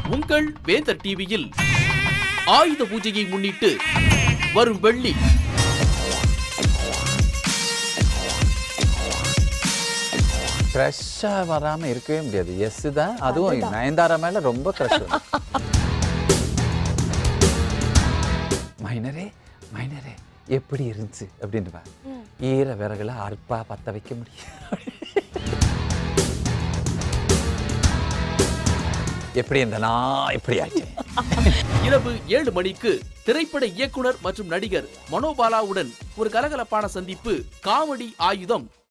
உங்கள் வேந்தர் டிவியில் ஆயுத பூஜையை முன்னிட்டு வரும் வெள்ளி ஃப்ரெஷ்ஷா வராம இருக்கவே முடியாது எஸ் தான் அதுவும் நயன்தாரா மேல ரொம்ப க்ரஷ் மைனரே மைனரே எப்படி இருந்துச்சு அப்படின்னு ஈர விறகுல அற்பா பத்த வைக்க முடியும் எப்படி இந்த நான் இப்படி ஆச்சு இரவு ஏழு மணிக்கு திரைப்பட இயக்குனர் மற்றும் நடிகர் மனோபாலாவுடன் ஒரு கலகலப்பான சந்திப்பு காமெடி ஆயுதம்